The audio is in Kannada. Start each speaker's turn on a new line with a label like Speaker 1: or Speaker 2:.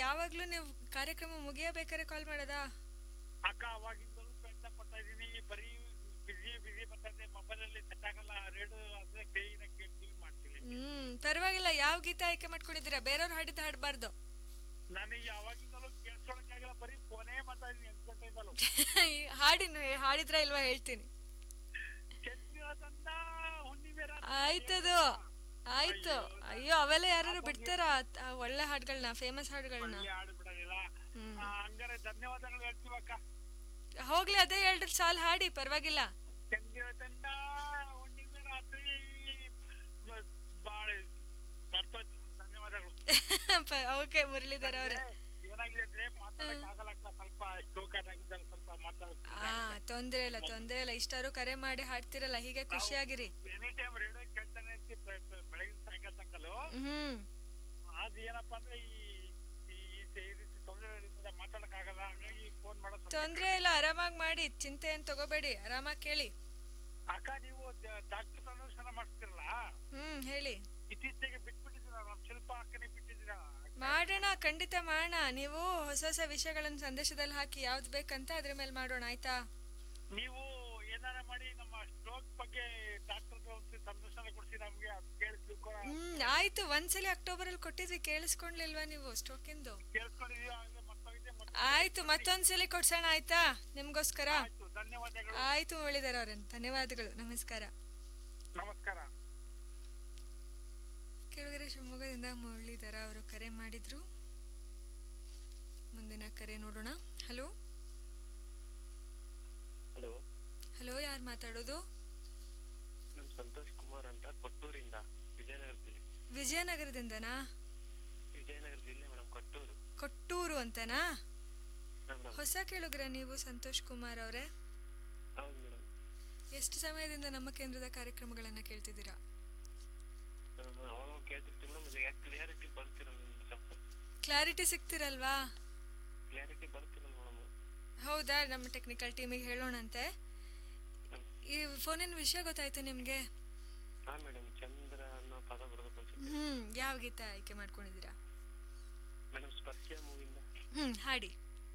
Speaker 1: ಯಾವಾಗ್ಲೂ ನೀವು ಕಾರ್ಯಕ್ರಮ ಮುಗಿಯಬೇಕಾದ್ರೆ ಕಾಲ್ ಮಾಡೋದಾ
Speaker 2: ಅಕ್ಕ ಅವಾಗಿಂದಲೂ ಪ್ರಯತ್ನ ಪಡ್ತಾ ಇದೀನಿ ಬರೀ ಬಿಸಿ ಬಿಸಿ ಬರ್ತದೆ ಮೊಬೈಲ್ ಅಲ್ಲಿ ಸೆಟ್ ಆಗಲ್ಲ ರೇಡಿಯೋ ಅಂದ್ರೆ ಕೈನ ಕೇಳ್ತೀವಿ ಮಾಡ್ತೀವಿ
Speaker 1: ಹ್ಮ್ ಪರವಾಗಿಲ್ಲ ಯಾವ ಗೀತೆ ಆಯ್ಕೆ ಮಾಡ್ಕೊಂಡಿದ್ದೀರಾ ಬೇರೆಯವ್ರು ಹಾಡಿದ ಹಾಡಬಾರ್ದು
Speaker 2: ನನಗೆ ಯಾವಾಗಿಂದಲೂ ಕೇಳ್ಸ್ಕೊಳಕ್ ಆಗಲ್ಲ ಬರೀ ಫೋನೇ ಮಾಡ್ತಾ ಇದೀನಿ ಎಂಟ್ಗಂಟೆಯಿಂದಲೂ
Speaker 1: ಹಾಡಿನ ಹಾಡಿದ್ರ ಇಲ್ವಾ ಹೇಳ್ತೀನಿ
Speaker 2: ಚಂದ್ರದಂದ ಹುಣ್ಣಿಮೆ ರಾತ್ರಿ
Speaker 1: ಆಯ್ತದು ಆಯ್ತು ಅಯ್ಯೋ ಅವೆಲ್ಲ ಯಾರು ಬಿಡ್ತಾರ ಆ ಒಳ್ಳೆ ಹಾಡುಗಳನ್ನ ಫೇಮಸ್ ಹಾಡುಗಳನ್ನ
Speaker 2: ಒಳ್ಳೆ ಹಾಡು ಬಿಡೋದಿಲ್ಲ
Speaker 1: ಹ್ಮ್.
Speaker 2: ಆ, ಹಂಗಾರೆ ಧನ್ಯವಾದಗಳು ಹೇಳ್ತೀವಕ್ಕ
Speaker 1: ಹೋಗ್ಲಿ ಅದೇ ಹೇಳ್ರಿ ಸಾಲ್ ಹಾಡಿ ಪರವಾಗಿಲ್ಲ
Speaker 2: ಚಂದ್ರದಂದ ಹುಣ್ಣಿಮೆ ರಾತ್ರಿ ಬ- ಬಾಳ ಬರ್ತೋಯ್ತು ಧನ್ಯವಾದಗಳು
Speaker 1: ಓಕೆ ಮುರಳೀಧರ್ ಅವ್ರೆ
Speaker 2: ಏನಾಗಿದೆ ಅಂದ್ರೆ ಮಾತಾಡಕ್ ಆಗಲ್ಲ ಅಕ್ಕ, ಸ್ವಲ್ಪ ಸ್ಟೋಕನ್ ಆಗಿದ್ದಲ್ಲಿ ಸ್ವಲ್ಪ
Speaker 1: ಆ
Speaker 2: ಮಾತಾಡ್ತೀನಿ
Speaker 1: ತೊಂದ್ರೆ ಇಲ್ಲ ತೊಂದ್ರೆ ಇಲ್ಲ ಇಷ್ಟಾರು ಕರೆ ಮಾಡಿ ಹಾಡ್ತಿರಲ್ಲ ಹೀಗೆ ಖುಷಿಯಾಗಿರಿ
Speaker 2: ಎನಿ ಟೈಮ್ ರೇಡಿಯೋ ಕೇಳ್ತಾನೆ ಇರ್ತೀವಿ ಬೆ- ಬೆ- ಬೆಳಗಿನ ಸಾಯಂಕಾಲ ತನಕಲು
Speaker 1: ಹ್ಮ್
Speaker 2: ಅದು ಏನಪ್ಪಾ ಅಂದ್ರೆ ಈ ಈ ಈ ಈ ರೀತಿ ತೊಂದರೆ ಇರ್ತದೆ ಮಾತಾಡಕ್ ಆಗಲ್ಲ ಹಂಗಾಗಿ ಫೋನ್ ಮಾಡೋ ಸ್ವಲ್ಪ-
Speaker 1: ತೊಂದ್ರೆ ಇಲ್ಲ ಆರಾಮಾಗಿ ಮಾಡಿ ಚಿಂತೆ ಏನ್ ತಗೋಬೇಡಿ ಆರಾಮಾಗಿ ಕೇಳಿ
Speaker 2: ಅಕ್ಕ ನೀವು ಡಾಕ್ಟರ್ ಸಂದರ್ಶನ ಮಾಡ್ತಿರಲ್ಲ
Speaker 1: ಹ್ಮ್ ಹೇಳಿ
Speaker 2: ಇತ್ತೀಚೆಗೆ ಬಿಟ್ಬಿಟ್ಟಿದ್ದೀರಾ ನಮ್ ಶಿಲ್ಪ ಅಕ್ಕನೇ ಬಿಟ್ಟಿದ್ದೀರಾ
Speaker 1: ಮಾಡೋಣ ಖಂಡಿತ ಮಾಡೋಣ ನೀವು ಹೊಸ ಹೊಸ ವಿಷಯಗಳನ್ನ ಸಂದೇಶದಲ್ಲಿ ಹಾಕಿ ಯಾವ್ದು ಬೇಕಂತ ಅದ್ರ ಮೇಲೆ ಮಾಡೋಣ ಆಯ್ತಾ
Speaker 2: ನೀವು ಏನಾರ ಮಾಡಿ ನಮ್ಮ ಸ್ಟ್ರೋಕ್ ಬಗ್ಗೆ ಡಾಕ್ಟರ್ ಸಂದರ್ಶನ ಕೊಡ್ಸಿ ನಮ್ಗೆ ಅದ್ ಕೇಳಿ ತಿಳ್ಕೊ
Speaker 1: ಹ್ಮ್ ಆಯ್ತು ಒಂದ್ಸಲಿ ಅಕ್ಟೋಬರ್ ಅಲ್ಲಿ ಕೊಟ್ಟಿದ್ವಿ ಕೇಳಿಸ್ಕೊಂಡ್ಲಿಲ್ವಾ ನೀವು ಸ್ಟೋಕಿಂದು
Speaker 2: ಕೇಳಿಸ್ಕೊಂಡಿದೀವಿ ಆಗ್ಲೇ ಮರ್ತೋಗಿದೆ ಮತ್ತೆ
Speaker 1: ಆಯ್ತು ಮತ್ತೊಂದ್ಸಲಿ ಕೊಡ್ಸೋಣ ಆಯ್ತಾ ನಿಮ್ಗೋಸ್ಕರ
Speaker 2: ಆಯ್ತು ಧನ್ಯವಾದಗಳು
Speaker 1: ಆಯ್ತು ಮುರಳೀಧರ್ ಅವ್ರೆ ಧನ್ಯವಾದಗಳು ನಮಸ್ಕಾರ
Speaker 2: ನಮಸ್ಕಾರ
Speaker 1: ಕೆಳಗರೆ ಶಿವಮೊಗ್ಗದಿಂದ ಮುರಳೀಧರ ಅವರು ಕರೆ ಮಾಡಿದ್ರು ಮುಂದಿನ ಕರೆ ನೋಡೋಣ ಹಲೋ
Speaker 3: ಹಲೋ
Speaker 1: ಹಲೋ ಯಾರು ಮಾತಾಡೋದು
Speaker 3: ನಾನು ಸಂತೋಷ್ ಕುಮಾರ್ ಅಂತ ಕೊಟ್ಟೂರಿಂದ ವಿಜಯನಗರ ಜಿಲ್ಲೆ
Speaker 1: ವಿಜಯನಗರದಿಂದನಾ
Speaker 3: ವಿಜಯನಗರ ಜಿಲ್ಲೆ ಮೇಡಮ್ ಕೊಟ್ಟೂರು
Speaker 1: ಕೊಟ್ಟೂರು ಅಂತನಾ
Speaker 3: ಮೇಡಮ್
Speaker 1: ಹೊಸ ಕೇಳುಗ್ರ ನೀವು ಸಂತೋಷ್ ಕುಮಾರ್ ಅವರೇ
Speaker 3: ಹೌದು ಮೇಡಮ್
Speaker 1: ಎಷ್ಟು ಸಮಯದಿಂದ ನಮ್ಮ ಕೇಂದ್ರದ ಕಾರ್ಯಕ್ರಮಗಳನ್ನ ಕೇಳ್ತಿದ್ದೀರಾ
Speaker 3: ಅವಾಗ ಕೇಳ್ತಿರ್ತೀವಿ ಮೇಡಮ್ ಅದು ಯಾಕೆ ಕ್ಲಿಯಾರಿಟಿ ಬರ್ತಿರಲ್ಲ ಸ್ವಲ್ಪ
Speaker 1: ಕ್ಲಾರಿಟಿ ಸಿಗ್ತಿರಲ್ವಾ
Speaker 3: ಕ್ಲಿಯಾರಿಟಿ ಬರ್ತಿರಲ್ಲ ಮೇಡಮ್
Speaker 1: ಹೌದಾ ನಮ್ಮ ಟೆಕ್ನಿಕಲ್ ಟೀಮಿಗೆ ಹೇಳೋಣಂತೆ ಈ ಫೋನಿನ ವಿಷಯ ಗೊತ್ತಾಯ್ತು ನಿಮ್ಗೆ
Speaker 3: ಹಾ ಮೇಡಮ್ ಚಂದ್ರ ಅನ್ನೋ ಪದ ಬರ್ಬೇಕು ಅನ್ಸುತ್ತೆ
Speaker 1: ಹ್ಮ್ ಯಾವ ಗೀತೆ ಆಯ್ಕೆ ಮಾಡ್ಕೊಂಡಿದ್ದೀರಾ
Speaker 3: ಮೇಡಮ್ ಸ್ಪರ್ಶ ಮೂವಿಂದ
Speaker 1: ಹ್ಮ್ ಹಾಡಿ